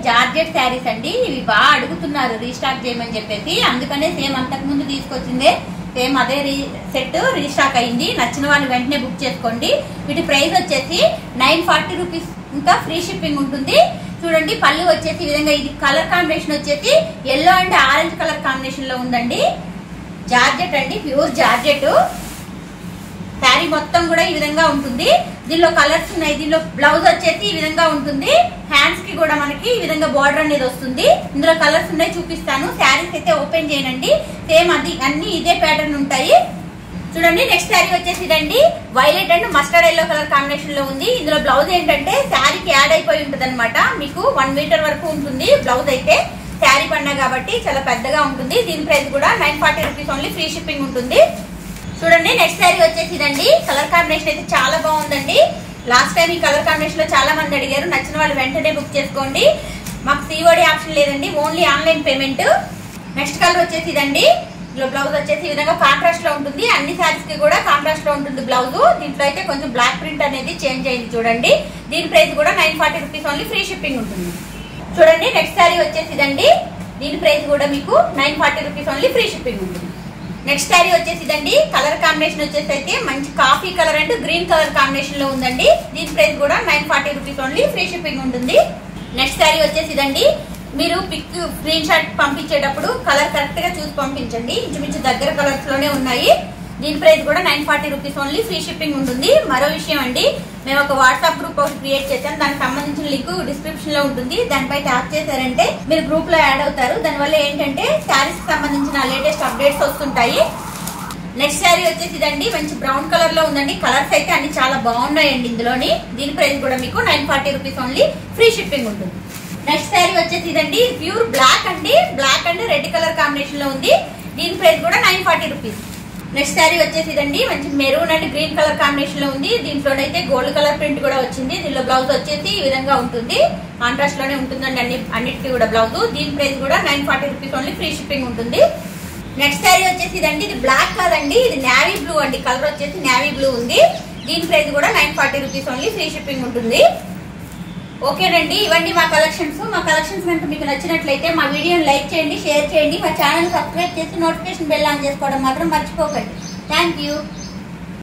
georgette saris అండి ఇవి బాగా అడుగుతున్నారు రీస్టాక్ చేయమని చెప్పేసి అందుకనే సేమ్ అంతకు ముందు తీసుకొచ్చిందే సేమ్ అదే రీ సెట్ రీస్టాక్ అయింది నచ్చిన వాళ్ళు వెంటనే బుక్ చేసుకోండి వీటి ప్రైస్ వచ్చేసి నైన్ ఫార్టీ రూపీస్ ఇంకా ఫ్రీ షిప్పింగ్ ఉంటుంది చూడండి పళ్ళు వచ్చేసి ఈ విధంగా ఇది కలర్ కాంబినేషన్ వచ్చేసి yellow and orange colour combination లో ఉందండి జార్జెట్ అండి ప్యూర్ జార్జెట్ శారీ మొత్తం కూడా ఈ విధంగా ఉంటుంది దీనిలో కలర్స్ ఉన్నాయి దీనిలో బ్లౌజ్ వచ్చేసి ఈ విధంగా ఉంటుంది హ్యాండ్స్ కి కూడా మనకి ఈ విధంగా బార్డర్ అనేది వస్తుంది ఇందులో కలర్స్ ఉన్నాయి చూపిస్తాను శారీస్ అయితే ఓపెన్ చేయనండి సేమ్ అది అన్ని ఇదే ప్యాటర్న్ ఉంటాయి చూడండి నెక్స్ట్ శారీ వచ్చేసి ఇదండి violet and mustard yellow colour combination లో ఉంది ఇందులో బ్లౌజ్ ఏంటంటే శారీకి యాడ్ అయిపోయి ఉంటుంది మీకు వన్ మీటర్ వరకు ఉంటుంది బ్లౌజ్ అయితే శారీ పడినా కాబట్టి చాలా పెద్దగా ఉంటుంది దీని ప్రైస్ కూడా nine forty rupees only free shipping ఉంటుంది చూడండి నెక్స్ట్ శారీ వచ్చేసి ఇదండి కలర్ కాంబినేషన్ అయితే చాలా బాగుందండి లాస్ట్ టైం ఈ కలర్ కాంబినేషన్ లో చాలా మంది అడిగారు నచ్చిన వాళ్ళు వెంటనే బుక్ చేసుకోండి మాకు సిఓడి ఆప్షన్ లేదండి only online payment next colour వచ్చేసి ఇదండి ఇందులో బ్లౌజ్ వచ్చేసి ఈ విధంగా కాంట్రాస్ట్ లో ఉంటుంది అన్ని శారీస్ కి కూడా కాంట్రాస్ట్ లో ఉంటుంది బ్లౌజ్ దీంట్లో అయితే కొంచెం బ్లాక్ ప్రింట్ అనేది చేంజ్ అయింది చూడండి దీని ప్రైస్ కూడా nine forty rupees only free shipping ఉంటుంది చూడండి నెక్స్ట్ శారీ వచ్చేసి ఇదండి దీని ప్రైస్ కూడా మీకు nine forty rupees only free shipping ఉంటుంది నెక్స్ట్ శారీ వచ్చేసి ఇదండి కలర్ కాంబినేషన్ వచ్చేసి అయితే మంచి coffee colour and green colour combination లో ఉందండి దీని ప్రైస్ కూడా nine forty rupees only free shipping ఉంటుంది నెక్స్ట్ శారీ వచ్చేసి ఇదండి మీరు పిక్ స్క్రీన్ షాట్ పంపించేటప్పుడు కలర్ కరెక్ట్ గా చూసి పంపించండి ఇంచుమించు దగ్గర కలర్స్ లోనే ఉన్నాయి దీని ప్రైస్ కూడా nine forty rupees only free shipping ఉంటుంది మరో విషయం అండి మేము ఒక వాట్సాప్ గ్రూప్ ఒకటి క్రియేట్ చేసాం దానికి సంబంధించిన లింక్ డిస్క్రిప్షన్ లో ఉంటుంది దానిపై ట్యాప్ చేశారంటే మీరు గ్రూప్ లో యాడ్ అవుతారు దానివల్ల ఏంటంటే శారీస్ కి సంబంధించిన లేటెస్ట్ అప్డేట్స్ వస్తుంటాయి నెక్స్ట్ శారీ వచ్చేసి ఇదండి మంచి బ్రౌన్ కలర్ లో ఉందండి కలర్స్ అయితే అన్ని చాలా బాగున్నాయండి ఇందులోని దీని ప్రైస్ కూడా మీకు nine forty rupees only free shipping ఉంటుంది నెక్స్ట్ శారీ వచ్చేసి ఇదండి ప్యూర్ బ్లాక్ అండి black and red colour combination లో ఉంది దీని ప్రైస్ కూడా nine forty rupees next sari వచ్చేసి ఇదండి మంచి maroon and green colour combination లో ఉంది దీంట్లోనైతే గోల్డ్ కలర్ ప్రింట్ కూడా వచ్చింది దీనిలో బ్లౌజ్ వచ్చేసి ఈ విధంగా ఉంటుంది కాంట్రాస్ట్ లోనే ఉంటుందండి అన్ని అన్నిటికీ కూడా బ్లౌజ్ దీని ప్రైస్ కూడా nine forty rupees only free shipping ఉంటుంది నెక్స్ట్ శారీ వచ్చేసి ఇదండి ఇది బ్లాక్ కాదండి ఇది నేవీ బ్లూ అండి కలర్ వచ్చేసి నేవీ బ్లూ ఉంది దీని ప్రైస్ కూడా nine forty rupees only free shipping ఉంటుంది ఓకేనండి ఇవన్నీ మా కలెక్షన్స్ మా కలెక్షన్స్ కనుక మీకు నచ్చినట్లయితే మా వీడియోని లైక్ చేయండి షేర్ చేయండి మా ఛానల్ సబ్స్క్రైబ్ చేసి నోటిఫికేషన్ బెల్ ఆన్ చేసుకోవడం మాత్రం మర్చిపోకండి థ్యాంక్ యూ